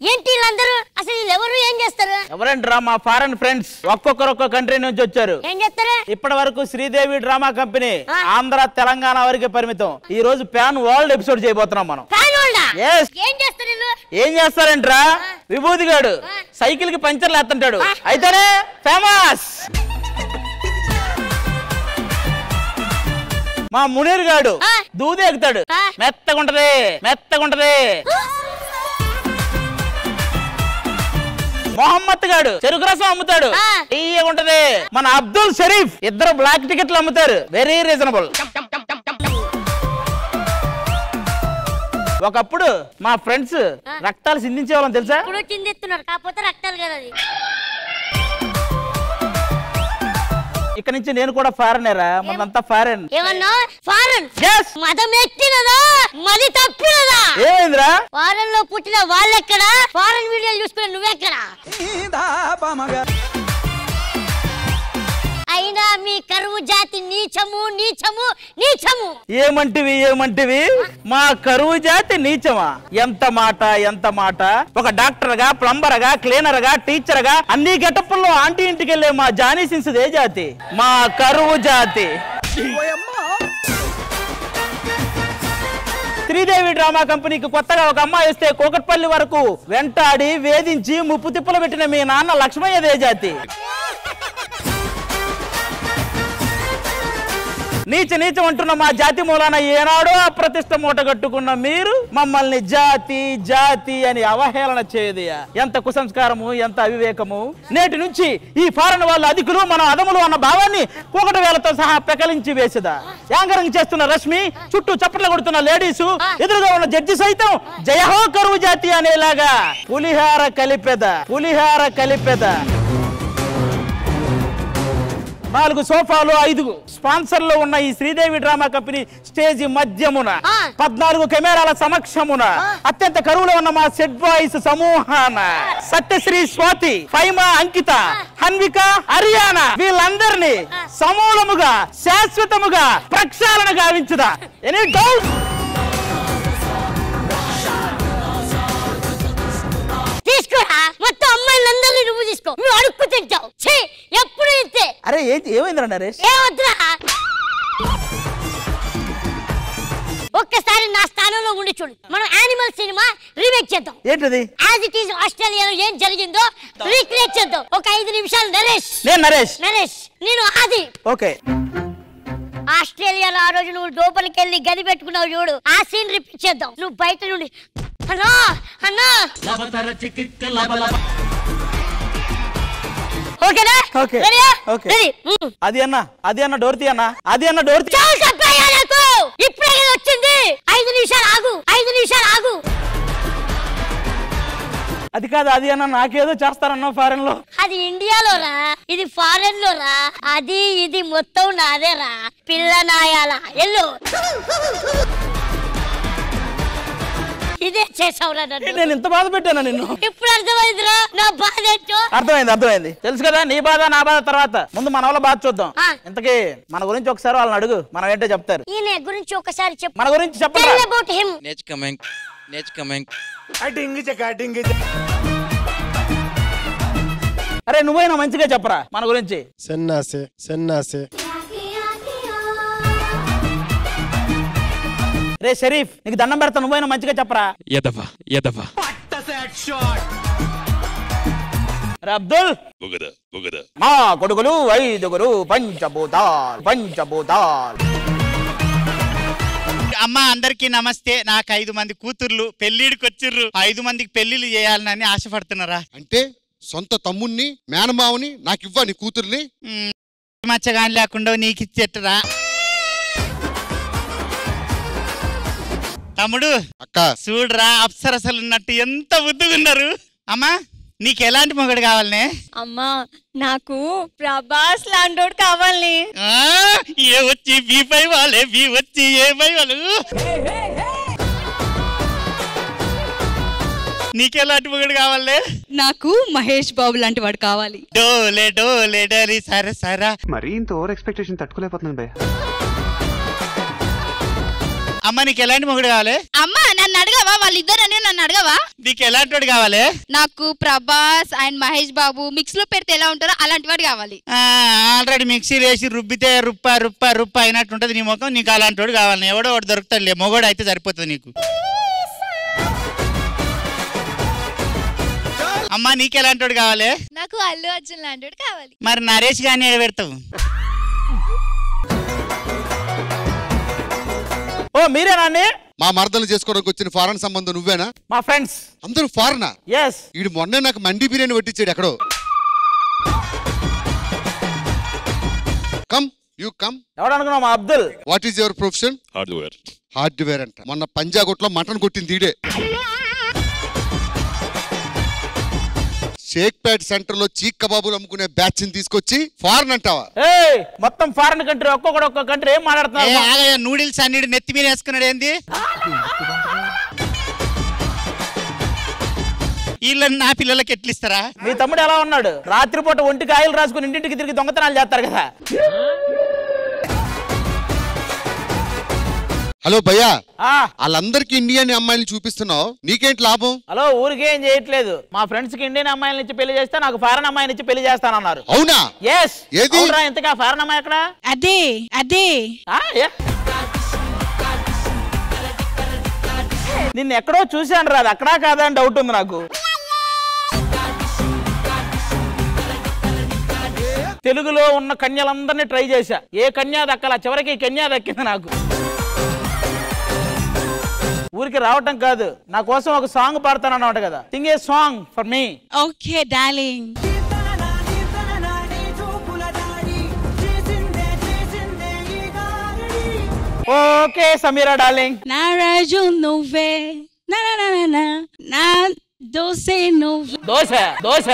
ఏంటి వీళ్ళందరూ అసలు వీళ్ళు ఎవరు ఏం చేస్తారు ఎవరంటారా మా ఫారెన్ ఫ్రెండ్స్ ఒక్కొక్కరు ఒక్కొక్క కంట్రీ నుంచి వచ్చారు ఏం చేస్తారు ఇప్పటి వరకు శ్రీదేవి డ్రామా కంపెనీ ఆ. ఆంధ్ర తెలంగాణ వరకే పరిమితం ఈ రోజు ప్యాన్ వరల్డ్ ఎపిసోడ్ చేయబోతున్నాం మనం ఫ్యాన్ వాళ్ళా? Yes. ఏం చేస్తారు వీళ్ళు ఏం చేస్తారంట్రా విభూతి గాడు సైకిల్ కి పంచర్లు ఎత్తుంటాడు అయితేనే ఫేమస్ మా మునీర్ గాడు ఆ. దూది ఎక్కుతాడు ఆ. మెత్తగుంటది మెత్తగుంటది మొహమ్మద్ గాడు చెరుకు రసం అమ్ముతాడు ఆ. ఉంటది మన అబ్దుల్ షరీఫ్ ఇద్దరు బ్లాక్ టికెట్లు అమ్ముతారు వెరీ రీజనబుల్ ఒకప్పుడు మా ఫ్రెండ్స్ రక్తాలు సిందించే వాళ్ళం తెలుసా ఇప్పుడు చిందిస్తున్నారు కాకపోతే రక్తాలు కదా అది ఇక్కడ నుంచి నేను కూడా ఫారెనేరా మనంతా ఫారెన్ ఏమన్నా ఫారెన్ Yes. మదం ఎక్కినదా మది తప్పినదా ఏమైందిరా ఫారెన్ లో పుట్టిన వాళ్ళెక్కడ ఫారెన్ వీడియోలు చూసుకుని నువ్వెక్కడ అయినా మీ కరువు జాతి నీచము నీచము నీచము ఏమంటివి ఏమంటివి మా కరువు జాతి నీచమా ఎంత మాట ఎంత మాట ఒక డాక్టర్ గా ప్లంబర్ గా క్లీనర్ గా టీచర్ గా అన్ని గెటప్పుల్లో ఆంటీ ఇంటికి వెళ్ళే మా జానీ సిన్స్ ఏ జాతి మా కరువు జాతి శ్రీదేవి డ్రామా కంపెనీకి కొత్తగా ఒక అమ్మాయి వస్తే కోకట్పల్లి వరకు వెంటాడి వేధించి ముప్పు తిప్పలు పెట్టిన మీ నాన్న లక్ష్మయ్యదే జాతి నీచ నీచం అంటున్న మా జాతి మూలాన ఏనాడో అప్రతిష్ట మూట కట్టుకున్న మీరు మమ్మల్ని జాతి జాతి అని అవహేళన చేయదయా ఎంత కుసంస్కారము ఎంత అవివేకము నేటి నుంచి ఈ ఫారెన్ వాళ్ళ అధికులు మన అదములు అన్న భావాన్ని ఒకటి వేలతో సహా పెకలించి వేసేదా యాంకరింగ్ చేస్తున్న రష్మి చుట్టూ చప్పట్లు కొడుతున్న లేడీసు ఎదురుగా ఉన్న జడ్జి సైతం జయహో కరువు జాతి అనేలాగా పులిహార కలిపెద పులిహార కలిపెద నాలుగు సోఫాలు ఐదు స్పాన్సర్లు ఉన్న ఈ శ్రీదేవి డ్రామా కంపెనీ స్టేజ్ మధ్యమున ఆ. పద్నాలుగు కెమెరాల సమక్షమున అత్యంత కరువులో ఉన్న మా సెట్ బాయ్స్ సమూహాన సత్యశ్రీ స్వాతి ఫైమా అంకిత హన్విక హరియానా వీళ్ళందరినీ సమూలముగా శాశ్వతముగా ప్రక్షాళన గావించుదా ఎనీ డౌట్ తీసుకోరా మొత్తం అమ్మాయిలందరినీ నువ్వు తీసుకో నువ్వు అడుక్కు తింటావు ఛీ ఎప్పుడు ఇంతే అరే ఏంటి ఏమైందిరా నరేష్ ఏమొద్దురా ఒక్కసారి నా స్థానంలో ఉండి చూడు మనం యానిమల్ సినిమా రీమేక్ చేద్దాం ఏంటిది యాజ్ ఇట్ ఈస్ ఆస్ట్రేలియాలో ఏం జరిగిందో రీక్రియేట్ చేద్దాం ఒక ఐదు నిమిషాలు నరేష్ నేను నరేష్ నరేష్ నేను ఆది ఓకే ఆస్ట్రేలియాలో ఆ రోజు నువ్వు లోపలికి వెళ్ళి గది పెట్టుకున్నావు చూడు ఆ సీన్ రిపీట్ చేద్దాం నువ్వు బయట నుండి అన్నా అన్నా ఓకేనా Okay. రెడీయా? Okay. Ready um. అది అన్న అది అన్న డోర్తి అన్న అది అన్న డోర్తి చాలు చెప్పయ్యా నాకు ఇప్పుడే కదా వచ్చింది ఐదు నిమిషాలు ఆగు ఐదు నిమిషాలు ఆగు అది కాదు అది అన్న నాకేదో చేస్తారన్న ఫారెన్ లో అది ఇండియాలో రా ఇది ఫారెన్ లో రా అది ఇది మొత్తం నాదే రా పిల్ల నాయాల ఎల్లు ఇదే చేసావురా నన్ను నేను ఇంత బాధ పెట్టాను నిన్ను ఇప్పుడు అర్థమైందిరా నా బాధ ఏంటో అర్థమైంది అర్థమైంది తెలుసు కదా నీ బాధ నా బాధ తర్వాత ముందు మన వాళ్ళ బాధ చూద్దాం ఆ. ఇంతకీ మన గురించి ఒకసారి వాళ్ళని అడుగు మనం ఏంటో చెప్తారు ఈయన గురించి ఒకసారి చెప్పు మన గురించి చెప్పండి tell about him Nature coming. Nature coming. అరే నువ్వైనా మంచిగా చెప్పరా మన గురించి సన్నాసే సన్నాసే రే షరీఫ్ నీకు దండం పెడతా నువ్వైనా మంచిగా చెప్పరా Yadava. Yadava. రే అబ్దుల్ Bugada. Bugada. మా కొడుకులు ఐదుగురు పంచభూతాల్ పంచభూతాల్ అమ్మ అందరికీ నమస్తే నాకు ఐదు మంది కూతుర్లు పెళ్లిడికి వచ్చిర్రు ఐదు మందికి పెళ్లిళ్ళు చేయాలని ఆశపడుతున్నారా అంటే సొంత తమ్ముణ్ణి మేనమావని నాకు ఇవ్వ నీ కూతుర్ని మ్మ్. మచ్చగాని లేకుండా నీకు ఇచ్చేట్టురా తమ్ముడు అక్క చూడరా అప్సరసలు ఉన్నట్టు ఎంత బుద్ధిగున్నారు అమ్మా నీకు ఎలాంటి మొగడు కావాలనే అమ్మా నాకు ప్రభాస్ లాంటోడు కావాలి ఆ, ఏ వచ్చి బి పై వాళ్ళే బి వచ్చి ఏ పై వాళ్ళు నీకెలాంటి మొగడు కావాలే నాకు మహేష్ బాబు లాంటి వాడు కావాలి డోలే డోలే డోలి సరే సరా మరీ ఇంత ఓవర్ ఎక్స్పెక్టేషన్ తట్టుకోలేకపోతున్నాను భయ్య అమ్మ నీకు ఎలాంటి మొగుడు కావాలి అమ్మా నన్ను అడగవా వాళ్ళిద్దరని నన్ను అడగవా నీకు ఎలాంటి వాడు కావాలి నాకు ప్రభాస్ అండ్ మహేష్ బాబు మిక్స్ లో పెడితే ఎలా ఉంటారో అలాంటి వాడు కావాలి ఆల్రెడీ మిక్సీ వేసి రుబ్బితే రుప్ప రుప్ప రుప్ప అయినట్టుంటది నీ ముఖం నీకు అలాంటి వాడు కావాలి ఎవడో ఒకటి దొరుకుతాడులే మొగోడు అయితే సరిపోతుంది నీకు అమ్మా నీకు ఎలాంటి వాడు కావాలి నాకు అల్లు అర్జున్ లాంటి వాడు కావాలి మరి నరేష్ గాని పెడతావు ఓ మీరేనండి మా మరదలు చేసుకోవడానికి వచ్చిన ఫారెన్ సంబంధం నువ్వేనా మా ఫ్రెండ్స్ అందరూ ఫారెనా ఎస్ ఈడు మొన్నే నాకు మండి బిర్యానీ వడ్డించాడు ఎక్కడో కమ్ యూ కమ్ ఎవడు అనుకున్నావు మా Abdul what is your profession hardware hardware అంట మొన్న పంజాగుట్లో మటన్ కొట్టింది ఈడే షేక్పేట్ సెంటర్ లో చీక్ కబాబులు అమ్ముకునే బ్యాచ్ ని తీసుకొచ్చి ఫారెన్ అంటావా ఏయ్ మొత్తం ఫారెన్ కంట్రీ ఒక్కొక్కడు ఒక్కొక్క కంట్రీ ఏం ఏ మాట్లాడుతున్నారు ఆగయ్య నూడిల్స్ అన్నిటి నెత్తి మీద వేసుకున్నాడు ఏంది వీళ్ళని నా పిల్లలకి ఎట్లిస్తారా మీ తమ్ముడు ఎలా ఉన్నాడు రాత్రిపూట ఒంటికి ఆయిల్ రాసుకుని ఇంటింటికి తిరిగి దొంగతనాలు చేస్తారు కదా హలో భయ్యా ఆ వాళ్ళందరికీ ఇండియన్ అమ్మాయిని చూపిస్తున్నావు నీకేంటి లాభం హలో ఊరికే ఏం చేయట్లేదు మా ఫ్రెండ్స్ కి ఇండియన్ అమ్మాయిల నుంచి పెళ్లి చేస్తే నాకు ఫారెన్ అమ్మాయి నుంచి పెళ్లి చేస్తానన్నారు అవునా ఎస్ ఏది? ఇంతకా ఫారెన్ అమ్మాయి ఎక్కడ అదే అదే ఆ, ఏ? నిన్ను ఎక్కడో చూశాను రా అది అక్కడా కాదా అని డౌట్ ఉంది నాకు తెలుగులో ఉన్న కన్యలందరినీ ట్రై చేశా ఏ కన్యా దక్కల చివరికి ఈ కన్యా దక్కింది నాకు ఊరికి రావటం కాదు నా కోసం ఒక సాంగ్ పాడతానన్నమాట కదా sing a song for me okay darling okay Sameera darling నా రాజు నువ్వే నా నా నా నా నా నా దోసే నువ్వు దోశ దోశ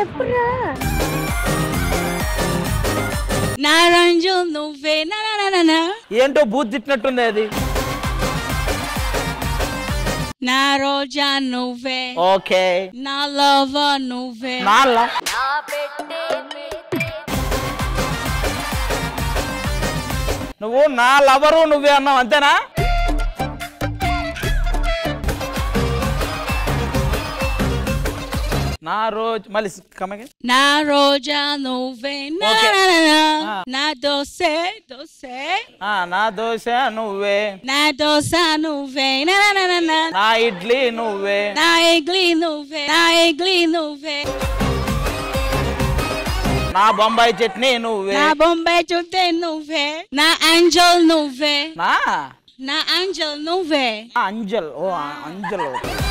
నా రంజు నువ్వే నా నా నా నా నా ఏంటో బూత్ తిట్టినట్టుంది అది నా రోజా నువ్వే ఓకే నా లవర్ నువ్వే నాల్ల నువ్వు నా లవరు నువ్వే అన్నావు అంతేనా నా రోజు మళ్ళీ కమ్మకి నా రోజా నువ్వే నా Okay. నా నా నా ఆ. నా దోసే దోసే నా దోశ నువ్వే నా దోస నువ్వే నా నా నా నా నా నా ఇడ్లీ నువ్వే నా ఇడ్లీ నువ్వే నా ఇడ్లీ నువ్వే నా బొంబాయి చట్నీ నువ్వే నా బొంబాయి చుట్టే నువ్వే నా ఏంజల్ నువ్వే నా నా ఏంజల్ నువ్వే ఆ, అంజల్ ఓ ఆ, అంజల్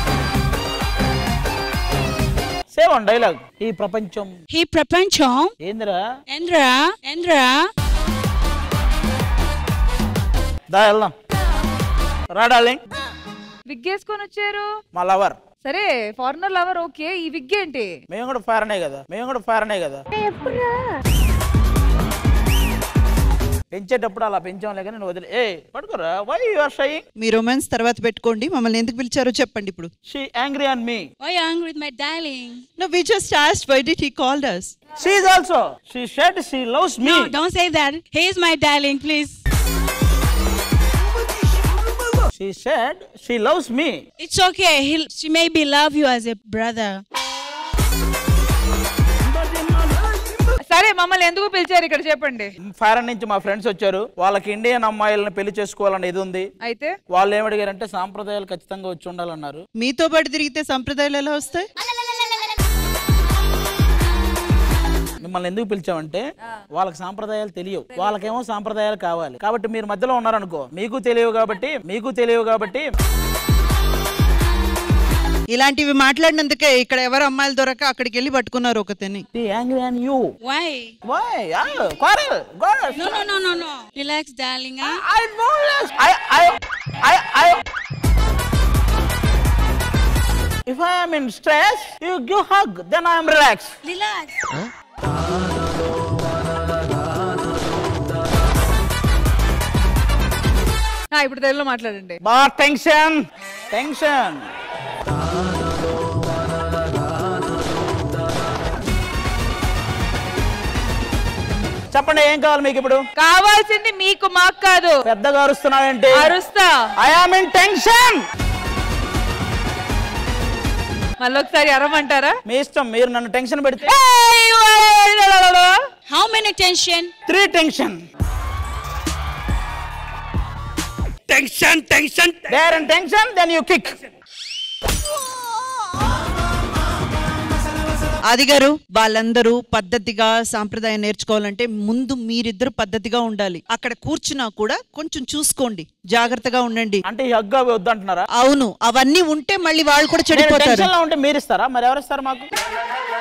సేవ్ వన్ డైలాగ్ ఈ ప్రపంచం ఈ ప్రపంచం ఏందిరా ఎంద్రా ఎంద్రా దా వెళ్దాం రా డార్లింగ్ విగ్ వేసుకొని వచ్చారు మా లవర్ సరే ఫారినర్ లవర్ ఓకే ఈ విగ్ ఏంటి మేము కూడా ఫారనే కదా మేము కూడా ఫారనే కదా పెంచేటప్పుడు అలా పెంచాంలే కానీ నువ్వు వదిలే ఏ పడుకోరా why you are shying me romance తర్వాత పెట్టుకోండి మమ్మల్ని ఎందుకు పిలిచారో చెప్పండి ఇప్పుడు she angry on me Why you angry with my darling? No, we just asked why did he called us. She is also she said she loves me No, don't say that. He is my darling, please. She said she loves me It's okay. He'll, she maybe love you as a brother. సరే మమ్మల్ని ఎందుకు పిలిచారు ఇక్కడ చెప్పండి foreign నుంచి మా friends వచ్చారు వాళ్ళకి ఇండియన్ అమ్మాయిలను పెళ్లి చేసుకోవాలని ఇది ఉంది అయితే వాళ్ళు ఏమడిగారంటే సాంప్రదాయాలు ఖచ్చితంగా వచ్చి ఉండాలన్నారు మీతో పాటు తిరిగితే సంప్రదాయాలు ఎలా వస్తాయి మిమ్మల్ని ఎందుకు పిలిచామంటే వాళ్ళకి సాంప్రదాయాలు తెలియవు వాళ్ళకేమో సాంప్రదాయాలు కావాలి కాబట్టి మీరు మధ్యలో ఉన్నారనుకో మీకు తెలియవు కాబట్టి మీకు తెలియవు కాబట్టి ఇలాంటివి మాట్లాడినందుకే ఇక్కడ ఎవరు అమ్మాయిలు దొరక అక్కడికి వెళ్ళి పట్టుకున్నారు ఒకతని angry on you Why? Why quarrel go No, no, no, no, no. Relax, darling. Huh? I know this. I I I I If I am in stress, you give hug, then I am relaxed. Relax. ఆ, ఇప్పుడు తెలుగులో మాట్లాడండి బా tension tension చెప్పండి ఏం కావాలి మీకు ఇప్పుడు కావాల్సింది మీకు మాకు కాదు పెద్దగా అరుస్తున్నావేంటి అరుస్తా ఐ ఆమ్ ఇన్ టెన్షన్ మళ్ళీ ఒకసారి అరమంటారా మీ ఇష్టం మీరు నన్ను టెన్షన్ పెడితే how many tension three tension tension tension there in tension then you kick Aadi garu వాళ్ళందరూ పద్ధతిగా సాంప్రదాయం నేర్చుకోవాలంటే ముందు మీరిద్దరు పద్ధతిగా ఉండాలి అక్కడ కూర్చున్నా కూడా కొంచెం చూసుకోండి జాగ్రత్తగా ఉండండి అంటే ఈ హగ్గు అవి వద్దంటున్నారా అవును అవన్నీ ఉంటే మళ్ళీ వాళ్ళు కూడా నేను చెడిపోతారు టెన్షన్ లో ఉంటే మీరు ఇస్తారా మరి ఎవరు ఇస్తారు మాకు